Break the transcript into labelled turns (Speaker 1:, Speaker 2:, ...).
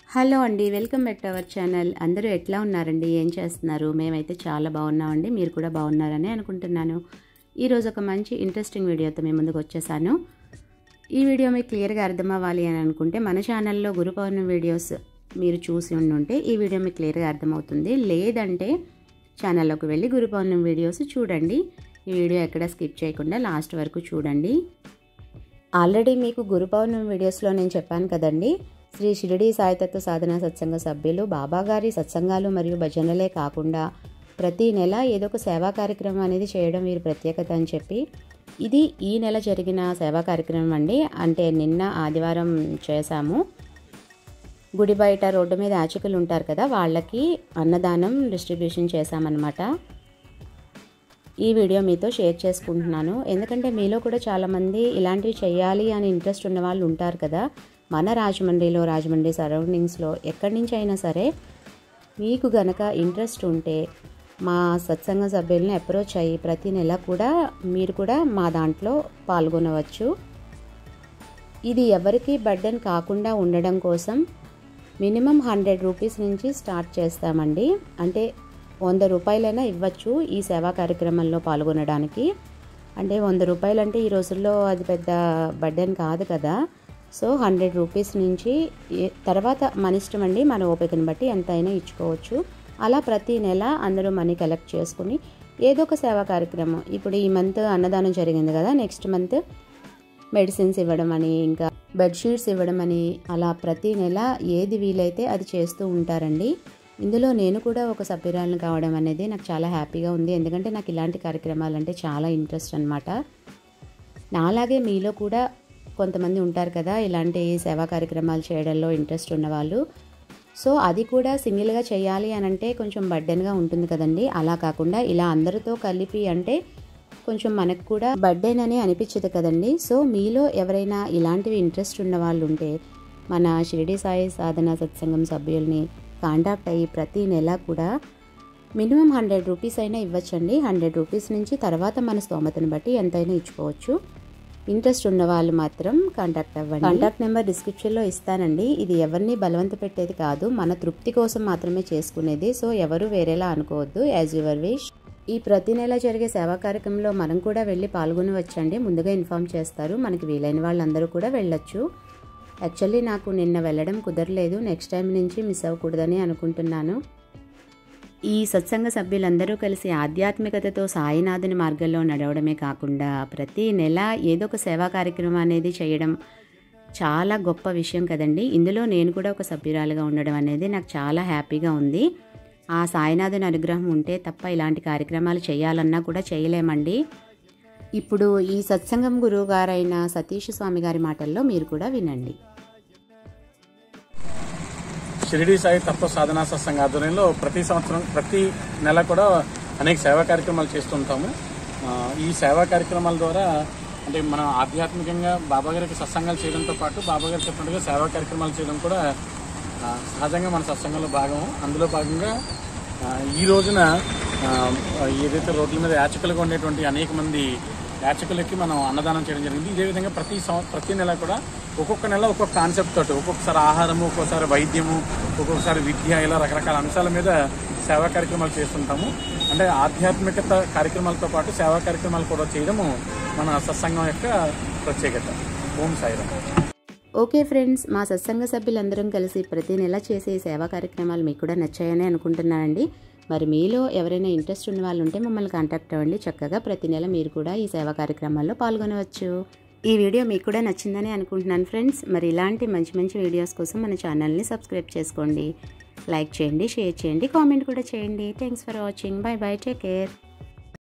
Speaker 1: hello అండి welcome back to our channel అందరూ ఎట్లా ఉన్నారండి ఏం చేస్తున్నారు మేమైతే చాలా బాగున్నామండి మీరు కూడా బాగున్నారని అనుకుంటున్నాను ఈరోజు ఒక మంచి ఇంట్రెస్టింగ్ వీడియోతో మేము ముందుకు వచ్చేసాను ఈ వీడియో మీకు క్లియర్గా అర్థం అవ్వాలి అని అనుకుంటే మన ఛానల్లో గురు పౌర్ణమి వీడియోస్ మీరు చూసి ఉండుంటే ఈ వీడియో మీకు క్లియర్గా అర్థమవుతుంది లేదంటే ఛానల్లోకి వెళ్ళి గురు పౌర్ణమి వీడియోస్ చూడండి ఈ వీడియో ఎక్కడ స్కిప్ చేయకుండా లాస్ట్ వరకు చూడండి ఆల్రెడీ మీకు గురు పౌర్ణమి వీడియోస్లో నేను చెప్పాను కదండి శ్రీ షిరిడి సాయితత్వ సాధన సత్సంగ సభ్యులు బాబాగారి సత్సంగాలు మరియు భజనలే కాకుండా ప్రతి నెల ఏదో ఒక సేవా కార్యక్రమం అనేది చేయడం వీరి ప్రత్యేకత అని చెప్పి ఇది ఈ నెల జరిగిన సేవా కార్యక్రమం అండి అంటే నిన్న ఆదివారం చేశాము గుడి బయట రోడ్డు మీద యాచకులు ఉంటారు కదా వాళ్ళకి అన్నదానం డిస్ట్రిబ్యూషన్ చేశామన్నమాట ఈ వీడియో మీతో షేర్ చేసుకుంటున్నాను ఎందుకంటే మీలో కూడా చాలామంది ఇలాంటివి చేయాలి అని ఇంట్రెస్ట్ ఉన్న వాళ్ళు ఉంటారు కదా మన రాజమండ్రిలో రాజమండ్రి సరౌండింగ్స్లో ఎక్కడి నుంచి అయినా సరే మీకు గనక ఇంట్రెస్ట్ ఉంటే మా సత్సంగ సభ్యులను అప్రోచ్ అయ్యి ప్రతి నెల కూడా మీరు కూడా మా దాంట్లో పాల్గొనవచ్చు ఇది ఎవరికి బర్డెన్ కాకుండా ఉండడం కోసం మినిమం హండ్రెడ్ రూపీస్ నుంచి స్టార్ట్ చేస్తామండి అంటే వంద రూపాయలైనా ఇవ్వచ్చు ఈ సేవా కార్యక్రమంలో పాల్గొనడానికి అంటే వంద రూపాయలు అంటే ఈ రోజుల్లో అది పెద్ద బర్డెన్ కాదు కదా సో హండ్రెడ్ రూపీస్ నుంచి తర్వాత మన ఇష్టం అండి మన ఓపికను బట్టి ఎంతైనా ఇచ్చుకోవచ్చు అలా ప్రతి నెల అందరూ మనీ కలెక్ట్ చేసుకుని ఏదో ఒక సేవా కార్యక్రమం ఇప్పుడు ఈ మంత్ అన్నదానం జరిగింది కదా నెక్స్ట్ మంత్ మెడిసిన్స్ ఇవ్వడం అని ఇంకా బెడ్షీట్స్ ఇవ్వడం అని అలా ప్రతి నెల ఏది వీలైతే అది చేస్తూ ఉంటారండి ఇందులో నేను కూడా ఒక సభ్యురాలను కావడం అనేది నాకు చాలా హ్యాపీగా ఉంది ఎందుకంటే నాకు ఇలాంటి కార్యక్రమాలు అంటే చాలా ఇంట్రెస్ట్ అనమాట నాలాగే మీలో కూడా కొంతమంది ఉంటారు కదా ఇలాంటి సేవా కార్యక్రమాలు చేయడంలో ఇంట్రెస్ట్ ఉన్నవాళ్ళు సో అది కూడా సింగిల్గా చేయాలి అని అంటే కొంచెం బర్డెన్గా ఉంటుంది కదండి అలా కాకుండా ఇలా అందరితో కలిపి అంటే కొంచెం మనకు కూడా బర్డెన్ అని అనిపించదు కదండి సో మీలో ఎవరైనా ఇలాంటివి ఇంట్రెస్ట్ ఉన్న వాళ్ళు ఉంటే మన షిరిడి సాయి సాధన సత్సంగం సభ్యుల్ని కాంటాక్ట్ అయ్యి ప్రతి నెల కూడా మినిమం హండ్రెడ్ రూపీస్ అయినా ఇవ్వచ్చండి హండ్రెడ్ రూపీస్ నుంచి తర్వాత మన స్తోమతను బట్టి ఎంతైనా ఇచ్చుకోవచ్చు ఇంట్రెస్ట్ ఉన్న వాళ్ళు మాత్రం కాంటాక్ట్ అవ్వండి కాంటాక్ట్ నెంబర్ డిస్క్రిప్షన్లో ఇస్తానండి ఇది ఎవరిని బలవంత పెట్టేది కాదు మన తృప్తి కోసం మాత్రమే చేసుకునేది సో ఎవరు వేరేలా అనుకోవద్దు యాజ్ యువర్ విష్ ఈ ప్రతి నెల జరిగే సేవా కార్యక్రమంలో మనం కూడా వెళ్ళి పాల్గొనవచ్చండి ముందుగా ఇన్ఫామ్ చేస్తారు మనకి వీలైన వాళ్ళందరూ కూడా వెళ్ళొచ్చు యాక్చువల్లీ నాకు నిన్న వెళ్ళడం కుదరలేదు నెక్స్ట్ టైం నుంచి మిస్ అవ్వకూడదని అనుకుంటున్నాను ఈ సత్సంగ సభ్యులందరూ కలిసి ఆధ్యాత్మికతతో సాయినాథుని మార్గంలో నడవడమే కాకుండా ప్రతి నెల ఏదో ఒక సేవా కార్యక్రమం అనేది చేయడం చాలా గొప్ప విషయం కదండి ఇందులో నేను కూడా ఒక సభ్యురాలుగా ఉండడం అనేది నాకు చాలా హ్యాపీగా ఉంది ఆ సాయినాథుని అనుగ్రహం ఉంటే తప్ప ఇలాంటి కార్యక్రమాలు చేయాలన్నా కూడా చేయలేమండి ఇప్పుడు ఈ సత్సంగం గురువు గారైన సతీష్ స్వామి గారి మాటల్లో మీరు కూడా వినండి
Speaker 2: షిరిడి సాయి తత్వ సాధనా సత్సంగ ఆధ్వర్యంలో ప్రతి సంవత్సరం ప్రతి నెల కూడా అనేక సేవా కార్యక్రమాలు చేస్తుంటాము ఆ, ఈ సేవా కార్యక్రమాల ద్వారా అంటే మనం ఆధ్యాత్మికంగా బాబా గారికి సత్సంగాలు చేయడంతో పాటు బాబా గారు చెప్పినట్టుగా సేవా కార్యక్రమాలు చేయడం కూడా ఆ, సహజంగా మన సత్సంగంలో భాగం అందులో భాగంగా ఆ, ఈ రోజున ఆ, ఏదైతే రోడ్ల మీద యాచకులుగా ఉండేటువంటి అనేక మంది యాచకులకి మనం అన్నదానం చేయడం జరిగింది ఇదే విధంగా ప్రతి సంవ ప్రతి నెల కూడా ఒక్కొక్క నెల ఒక్కొక్క కాన్సెప్ట్ తోటి ఒక్కొక్కసారి ఆహారము ఒక్కొక్కసారి వైద్యము ఒక్కొక్కసారి విద్య ఇలా రకరకాల అంశాల మీద సేవా కార్యక్రమాలు చేస్తుంటాము అంటే ఆధ్యాత్మికత కార్యక్రమాలతో పాటు సేవా కార్యక్రమాలు కూడా చేయడము మన సత్సంగం యొక్క ప్రత్యేకత ఓం సాయిరామ్
Speaker 1: ఓకే ఫ్రెండ్స్ మా సత్సంగ సభ్యులందరం కలిసి ప్రతి నెల చేసే ఈ సేవా కార్యక్రమాలు మీకు కూడా నచ్చాయని అనుకుంటున్నానండి మరి మీలో ఎవరైనా ఇంట్రెస్ట్ ఉన్న వాళ్ళు ఉంటే మమ్మల్ని కాంటాక్ట్ అవ్వండి చక్కగా ప్రతి నెల మీరు కూడా ఈ సేవా కార్యక్రమాల్లో పాల్గొనవచ్చు ఈ వీడియో మీకు కూడా నచ్చిందని అనుకుంటున్నాను ఫ్రెండ్స్ మరి ఇలాంటి మంచి మంచి వీడియోస్ కోసం మన ఛానల్ని సబ్స్క్రైబ్ చేసుకోండి లైక్ చేయండి షేర్ చేయండి కామెంట్ కూడా చేయండి thanks for watching bye bye take care